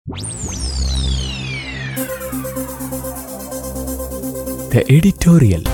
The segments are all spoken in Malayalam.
The editorial.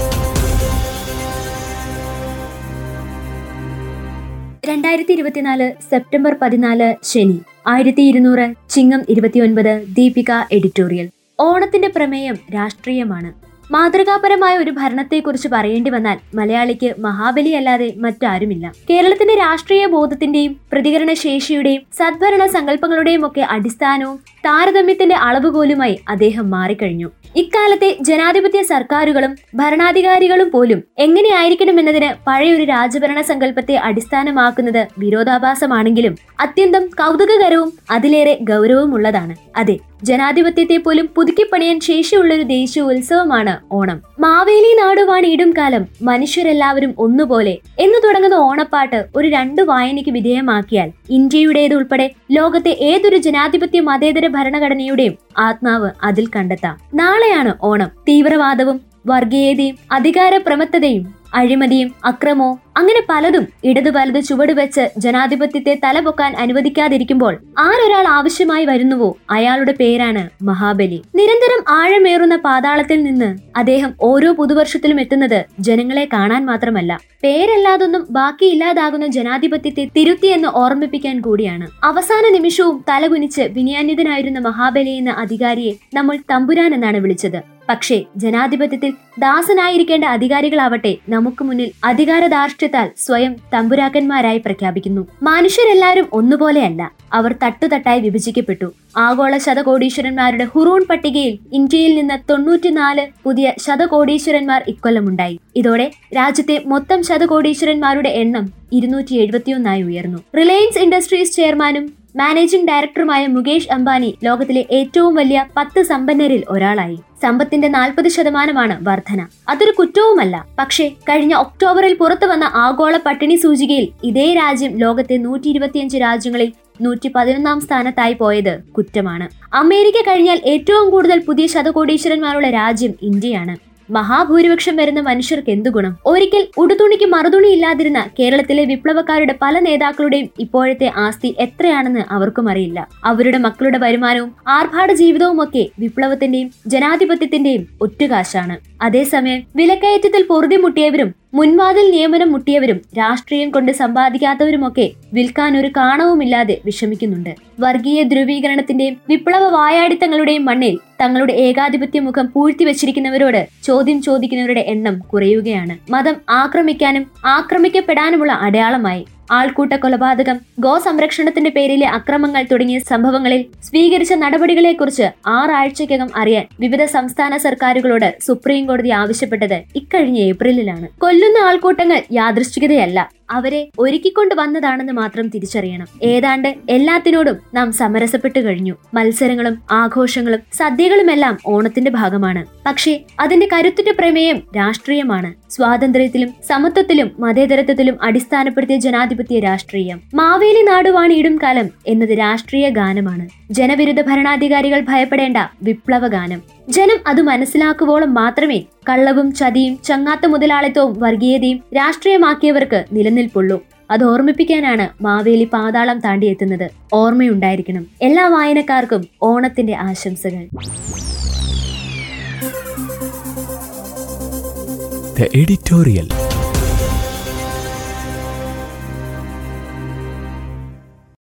രണ്ടായിരത്തി ഇരുപത്തിനാല് സെപ്റ്റംബർ പതിനാല് ശനി ആയിരത്തി ഇരുന്നൂറ് ചിങ്ങം ഇരുപത്തിയൊൻപത് ദീപിക എഡിറ്റോറിയൽ ഓണത്തിന്റെ പ്രമേയം രാഷ്ട്രീയമാണ് മാതൃകാപരമായ ഒരു ഭരണത്തെക്കുറിച്ച് പറയേണ്ടി വന്നാൽ മലയാളിക്ക് മഹാബലി അല്ലാതെ മറ്റാരുമില്ല കേരളത്തിന്റെ രാഷ്ട്രീയ ബോധത്തിന്റെയും പ്രതികരണ ശേഷിയുടെയും സദ്ഭരണ സങ്കല്പങ്ങളുടെയും ഒക്കെ അടിസ്ഥാനവും താരതമ്യത്തിന്റെ അളവുകോലുമായി അദ്ദേഹം മാറിക്കഴിഞ്ഞു ഇക്കാലത്തെ ജനാധിപത്യ സർക്കാരുകളും ഭരണാധികാരികളും പോലും എങ്ങനെയായിരിക്കണമെന്നതിന് പഴയൊരു രാജഭരണ സങ്കല്പത്തെ അടിസ്ഥാനമാക്കുന്നത് വിരോധാഭാസമാണെങ്കിലും അത്യന്തം കൗതുകകരവും അതിലേറെ ഗൗരവമുള്ളതാണ് അതെ ജനാധിപത്യത്തെ പോലും പുതുക്കിപ്പണിയാൻ ശേഷിയുള്ളൊരു ദേശീയ ഉത്സവമാണ് ഓണം മാവേലി നാടുവാണ് ഇടും കാലം മനുഷ്യരെല്ലാവരും ഒന്നുപോലെ എന്ന് തുടങ്ങുന്ന ഓണപ്പാട്ട് ഒരു രണ്ട് വായനയ്ക്ക് വിധേയമാക്കിയാൽ ഇന്ത്യയുടേതുൾപ്പെടെ ലോകത്തെ ഏതൊരു ജനാധിപത്യ മതേതര ഭരണഘടനയുടെയും ആത്മാവ് അതിൽ കണ്ടെത്താം നാളെയാണ് ഓണം തീവ്രവാദവും വർഗീയതയും അധികാരപ്രമത്തതയും അഴിമതിയും അക്രമവും അങ്ങനെ പലതും ഇടതു വലത് ചുവട് വെച്ച് ജനാധിപത്യത്തെ തലപൊക്കാൻ അനുവദിക്കാതിരിക്കുമ്പോൾ ആരൊരാൾ ആവശ്യമായി വരുന്നുവോ അയാളുടെ പേരാണ് മഹാബലി നിരന്തരം ആഴമേറുന്ന പാതാളത്തിൽ നിന്ന് അദ്ദേഹം ഓരോ പുതുവർഷത്തിലും എത്തുന്നത് ജനങ്ങളെ കാണാൻ മാത്രമല്ല പേരല്ലാതൊന്നും ബാക്കിയില്ലാതാകുന്ന ജനാധിപത്യത്തെ തിരുത്തിയെന്ന് ഓർമ്മിപ്പിക്കാൻ കൂടിയാണ് അവസാന നിമിഷവും തലകുനിച്ച് വിനയാന്യതനായിരുന്ന മഹാബലി എന്ന അധികാരിയെ നമ്മൾ തമ്പുരാൻ എന്നാണ് വിളിച്ചത് പക്ഷേ ജനാധിപത്യത്തിൽ ദാസനായിരിക്കേണ്ട അധികാരികളാവട്ടെ നമുക്ക് മുന്നിൽ അധികാരധാർഷ്ട്യത്താൽ സ്വയം തമ്പുരാക്കന്മാരായി പ്രഖ്യാപിക്കുന്നു മനുഷ്യരെല്ലാവരും ഒന്നുപോലെയല്ല അവർ തട്ടുതട്ടായി വിഭജിക്കപ്പെട്ടു ആഗോള ശതകോടീശ്വരന്മാരുടെ ഹുറൂൺ പട്ടികയിൽ ഇന്ത്യയിൽ നിന്ന് തൊണ്ണൂറ്റിനാല് പുതിയ ശതകോടീശ്വരന്മാർ ഇക്കൊല്ലമുണ്ടായി ഇതോടെ രാജ്യത്തെ മൊത്തം ശതകോടീശ്വരന്മാരുടെ എണ്ണം ഇരുന്നൂറ്റി എഴുപത്തിയൊന്നായി ഉയർന്നു റിലയൻസ് ഇൻഡസ്ട്രീസ് ചെയർമാനും മാനേജിംഗ് ഡയറക്ടറുമായ മുകേഷ് അംബാനി ലോകത്തിലെ ഏറ്റവും വലിയ പത്ത് സമ്പന്നരിൽ ഒരാളായി സമ്പത്തിന്റെ നാൽപ്പത് ശതമാനമാണ് വർധന അതൊരു കുറ്റവുമല്ല പക്ഷേ കഴിഞ്ഞ ഒക്ടോബറിൽ പുറത്തു വന്ന ആഗോള പട്ടിണി സൂചികയിൽ ഇതേ രാജ്യം ലോകത്തെ നൂറ്റി ഇരുപത്തിയഞ്ച് രാജ്യങ്ങളിൽ നൂറ്റി പതിനൊന്നാം സ്ഥാനത്തായി പോയത് കുറ്റമാണ് അമേരിക്ക കഴിഞ്ഞാൽ ഏറ്റവും കൂടുതൽ പുതിയ ശതകോടീശ്വരന്മാരുള്ള രാജ്യം ഇന്ത്യയാണ് മഹാഭൂരിപക്ഷം വരുന്ന മനുഷ്യർക്ക് എന്തു ഗുണം ഒരിക്കൽ ഉടുതുണിക്ക് മറുതുണി ഇല്ലാതിരുന്ന കേരളത്തിലെ വിപ്ലവക്കാരുടെ പല നേതാക്കളുടെയും ഇപ്പോഴത്തെ ആസ്തി എത്രയാണെന്ന് അവർക്കും അറിയില്ല അവരുടെ മക്കളുടെ വരുമാനവും ആർഭാട ജീവിതവും ഒക്കെ വിപ്ലവത്തിന്റെയും ജനാധിപത്യത്തിന്റെയും ഒറ്റുകാശാണ് അതേസമയം വിലക്കയറ്റത്തിൽ പൊറുതിമുട്ടിയവരും മുൻവാതിൽ നിയമനം മുട്ടിയവരും രാഷ്ട്രീയം കൊണ്ട് സമ്പാദിക്കാത്തവരുമൊക്കെ വിൽക്കാൻ ഒരു കാണവുമില്ലാതെ വിഷമിക്കുന്നുണ്ട് വർഗീയ ധ്രുവീകരണത്തിന്റെയും വിപ്ലവ വായാടിത്തങ്ങളുടെയും മണ്ണിൽ തങ്ങളുടെ ഏകാധിപത്യ മുഖം പൂഴ്ത്തിവെച്ചിരിക്കുന്നവരോട് ചോദ്യം ചോദിക്കുന്നവരുടെ എണ്ണം കുറയുകയാണ് മതം ആക്രമിക്കാനും ആക്രമിക്കപ്പെടാനുമുള്ള അടയാളമായി ആൾക്കൂട്ട കൊലപാതകം ഗോസംരക്ഷണത്തിന്റെ പേരിലെ അക്രമങ്ങൾ തുടങ്ങിയ സംഭവങ്ങളിൽ സ്വീകരിച്ച നടപടികളെക്കുറിച്ച് ആറാഴ്ചയ്ക്കകം അറിയാൻ വിവിധ സംസ്ഥാന സർക്കാരുകളോട് സുപ്രീം കോടതി ആവശ്യപ്പെട്ടത് ഇക്കഴിഞ്ഞ ഏപ്രിലിലാണ് കൊല്ലുന്ന ആൾക്കൂട്ടങ്ങൾ യാദൃശ്ചികതയല്ല അവരെ ഒരുക്കിക്കൊണ്ട് വന്നതാണെന്ന് മാത്രം തിരിച്ചറിയണം ഏതാണ്ട് എല്ലാത്തിനോടും നാം സമരസപ്പെട്ടു കഴിഞ്ഞു മത്സരങ്ങളും ആഘോഷങ്ങളും സദ്യകളുമെല്ലാം ഓണത്തിന്റെ ഭാഗമാണ് പക്ഷേ അതിന്റെ കരുത്തിന്റെ പ്രമേയം രാഷ്ട്രീയമാണ് സ്വാതന്ത്ര്യത്തിലും സമത്വത്തിലും മതേതരത്വത്തിലും അടിസ്ഥാനപ്പെടുത്തിയ ജനാധിപത്യ രാഷ്ട്രീയം മാവേലി നാടുവാണ് ഇടും കാലം എന്നത് രാഷ്ട്രീയ ഗാനമാണ് ജനവിരുദ്ധ ഭരണാധികാരികൾ ഭയപ്പെടേണ്ട വിപ്ലവ ഗാനം ജനം അത് മനസ്സിലാക്കുവോളം മാത്രമേ കള്ളവും ചതിയും ചങ്ങാത്ത മുതലാളിത്തവും വർഗീയതയും രാഷ്ട്രീയമാക്കിയവർക്ക് നിലനിൽപ്പുള്ളൂ അത് ഓർമ്മിപ്പിക്കാനാണ് മാവേലി പാതാളം താണ്ടിയെത്തുന്നത് ഓർമ്മയുണ്ടായിരിക്കണം എല്ലാ വായനക്കാർക്കും ഓണത്തിന്റെ ആശംസകൾ The editorial.